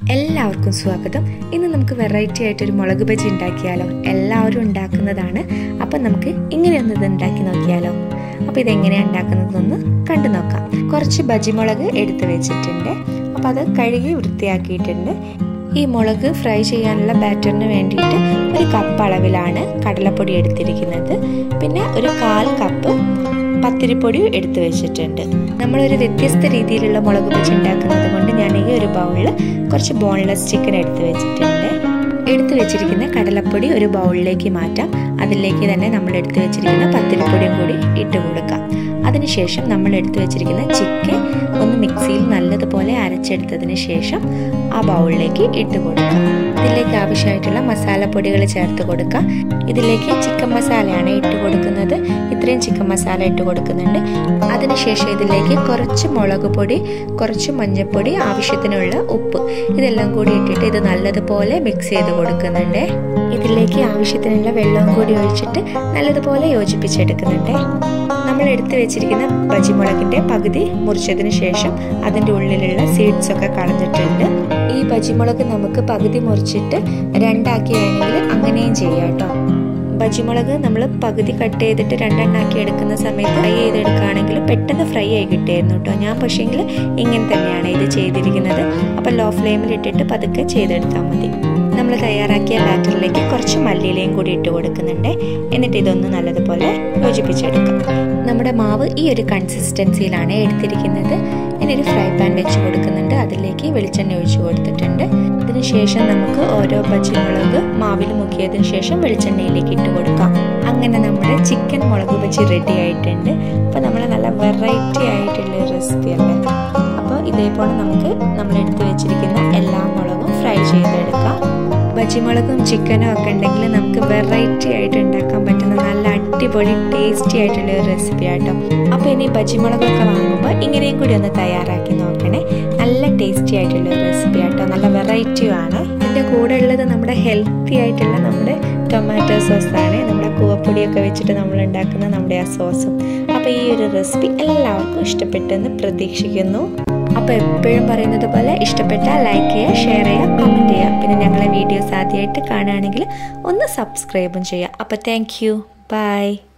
എല്ലാവർക്കും സ്വാഗതം ഇന്ന് നമുക്ക് വെറൈറ്റി ആയിട്ട് ഒരു മുളക് ബജി ഉണ്ടാക്കിയാലോ എല്ലാവരും ഉണ്ടാക്കുന്നതാണ് അപ്പം നമുക്ക് ഇങ്ങനെയൊന്ന് ഇത് ഉണ്ടാക്കി നോക്കിയാലോ അപ്പോൾ ഇതെങ്ങനെയാണ് ഉണ്ടാക്കുന്നതെന്ന് കണ്ടു നോക്കാം കുറച്ച് ബജി മുളക് എടുത്തു വെച്ചിട്ടുണ്ട് അപ്പോൾ അത് കഴുകി വൃത്തിയാക്കിയിട്ടുണ്ട് ഈ മുളക് ഫ്രൈ ചെയ്യാനുള്ള ബാറ്ററിന് വേണ്ടിയിട്ട് ഒരു കപ്പ് അളവിലാണ് കടലപ്പൊടി എടുത്തിരിക്കുന്നത് പിന്നെ ഒരു കാൽ കപ്പ് പത്തിരിപ്പൊടി എടുത്തു വെച്ചിട്ടുണ്ട് നമ്മളൊരു വ്യത്യസ്ത രീതിയിലുള്ള മുളക് ബജി ഉണ്ടാക്കുന്നത് കൊണ്ട് ഞാൻ ഈ ഒരു ബൗളിൽ കുറച്ച് ബോൺലെസ് ചിക്കൻ എടുത്തു വെച്ചിട്ടുണ്ട് എടുത്തു വെച്ചിരിക്കുന്ന കടലപ്പൊടി ഒരു ബൗളിലേക്ക് മാറ്റാം അതിലേക്ക് തന്നെ നമ്മൾ എടുത്തു വെച്ചിരിക്കുന്ന പത്തിരിപ്പൊടിയും കൂടി ഇട്ട് കൊടുക്കാം അതിനുശേഷം നമ്മൾ എടുത്തു വെച്ചിരിക്കുന്ന ചിക്കൻ ഒന്ന് മിക്സിയിൽ നല്ലതുപോലെ അരച്ചെടുത്തതിന് ശേഷം ആ ബൗളിലേക്ക് ഇട്ട് കൊടുക്കാം ഇതിലേക്ക് ആവശ്യമായിട്ടുള്ള മസാലപ്പൊടികൾ ചേർത്ത് കൊടുക്കാം ഇതിലേക്ക് ചിക്കൻ മസാലയാണ് ഇട്ട് കൊടുക്കുന്നത് ഇത്രയും ചിക്കൻ മസാല ഇട്ട് കൊടുക്കുന്നുണ്ട് അതിനുശേഷം ഇതിലേക്ക് കുറച്ച് മുളക് പൊടി കുറച്ച് മഞ്ഞൾപ്പൊടി ആവശ്യത്തിനുള്ള ഉപ്പ് ഇതെല്ലാം കൂടി ഇട്ടിട്ട് ഇത് നല്ലതുപോലെ മിക്സ് ചെയ്ത് കൊടുക്കുന്നുണ്ട് ഇതിലേക്ക് ആവശ്യത്തിനുള്ള വെള്ളവും കൂടി ഒഴിച്ചിട്ട് നല്ലതുപോലെ യോജിപ്പിച്ചെടുക്കുന്നുണ്ട് നമ്മൾ എടുത്തു വെച്ചിരിക്കുന്ന ബജിമുളകിന്റെ പകുതി മുറിച്ചതിന് ശേഷം അതിൻ്റെ ഉള്ളിലുള്ള സീഡ്സ് ഒക്കെ കളഞ്ഞിട്ടുണ്ട് ഈ ബജിമുളക് നമുക്ക് പകുതി മുറിച്ചിട്ട് രണ്ടാക്കി വേണമെങ്കിൽ അങ്ങനെയും ചെയ്യാം കേട്ടോ ബജിമുളക് നമ്മൾ പകുതി കട്ട് ചെയ്തിട്ട് രണ്ടെണ്ണാക്കി എടുക്കുന്ന സമയത്ത് ഫ്രൈ ചെയ്തെടുക്കുകയാണെങ്കിൽ പെട്ടെന്ന് ഫ്രൈ ആയി കിട്ടിയായിരുന്നു കേട്ടോ ഞാൻ പക്ഷേങ്കിൽ ഇങ്ങനെ തന്നെയാണ് ഇത് ചെയ്തിരിക്കുന്നത് അപ്പോൾ ലോ ഫ്ലെയിമിൽ ഇട്ടിട്ട് പതുക്കെ ചെയ്തെടുത്താൽ മതി നമ്മൾ തയ്യാറാക്കിയ ബാറ്ററിലേക്ക് കുറച്ച് മല്ലിയിലയും കൂടി ഇട്ട് കൊടുക്കുന്നുണ്ട് എന്നിട്ട് ഇതൊന്ന് നല്ലതുപോലെ യോജിപ്പിച്ചെടുക്കാം നമ്മുടെ മാവ് ഈ ഒരു കൺസിസ്റ്റൻസിയിലാണ് എടുത്തിരിക്കുന്നത് ഇനി ഒരു ഫ്രൈ പാൻ വെച്ച് കൊടുക്കുന്നുണ്ട് അതിലേക്ക് വെളിച്ചെണ്ണ ഒഴിച്ചു കൊടുത്തിട്ടുണ്ട് അതിനുശേഷം നമുക്ക് ഓരോ പച്ചമുളക് മാവിൽ മുക്കിയതിന് ശേഷം വെളിച്ചെണ്ണയിലേക്ക് ഇട്ട് കൊടുക്കാം അങ്ങനെ നമ്മുടെ ചിക്കൻ മുളക് ബജി റെഡി ആയിട്ടുണ്ട് അപ്പോൾ നമ്മൾ നല്ല വെറൈറ്റി ആയിട്ടുള്ള റെസിപ്പി അല്ലേ അപ്പോൾ ഇതേപോലെ നമുക്ക് നമ്മൾ എടുത്തു വെച്ചിരിക്കുന്ന എല്ലാ മുളകും ഫ്രൈ ചെയ്തെടുക്കാം ബജിമുളകും ചിക്കനും ഒക്കെ ഉണ്ടെങ്കിൽ നമുക്ക് വെറൈറ്റി ആയിട്ട് ഉണ്ടാക്കാൻ പറ്റുന്ന നല്ല അടിപൊളി ടേസ്റ്റി ആയിട്ടുള്ള ഒരു റെസിപ്പി ആട്ടോ അപ്പോൾ ഇനി ബജിമുളകൊക്കെ വാങ്ങുമ്പോൾ ഇങ്ങനെയും കൂടി ഒന്ന് തയ്യാറാക്കി നോക്കണേ നല്ല ടേസ്റ്റി ആയിട്ടുള്ള ഒരു റെസിപ്പി ആട്ടോ നല്ല വെറൈറ്റിയും ആണ് ഇതിൻ്റെ കൂടെ ഉള്ളത് നമ്മുടെ ഹെൽത്തി ആയിട്ടുള്ള നമ്മുടെ ടൊമാറ്റോ സോസാണ് നമ്മുടെ കൂവപ്പൊടിയൊക്കെ വെച്ചിട്ട് നമ്മൾ ഉണ്ടാക്കുന്ന നമ്മുടെ ആ സോസും അപ്പോൾ ഈ ഒരു റെസിപ്പി എല്ലാവർക്കും ഇഷ്ടപ്പെട്ടെന്ന് പ്രതീക്ഷിക്കുന്നു അപ്പോൾ എപ്പോഴും പറയുന്നത് പോലെ ഇഷ്ടപ്പെട്ടാൽ ലൈക്ക് ചെയ്യുക ഷെയർ ചെയ്യുക കമൻറ്റ് ചെയ്യുക പിന്നെ ഞങ്ങളെ വീഡിയോസ് ആദ്യമായിട്ട് കാണുകയാണെങ്കിൽ ഒന്ന് സബ്സ്ക്രൈബും ചെയ്യുക അപ്പോൾ താങ്ക് യു ബൈ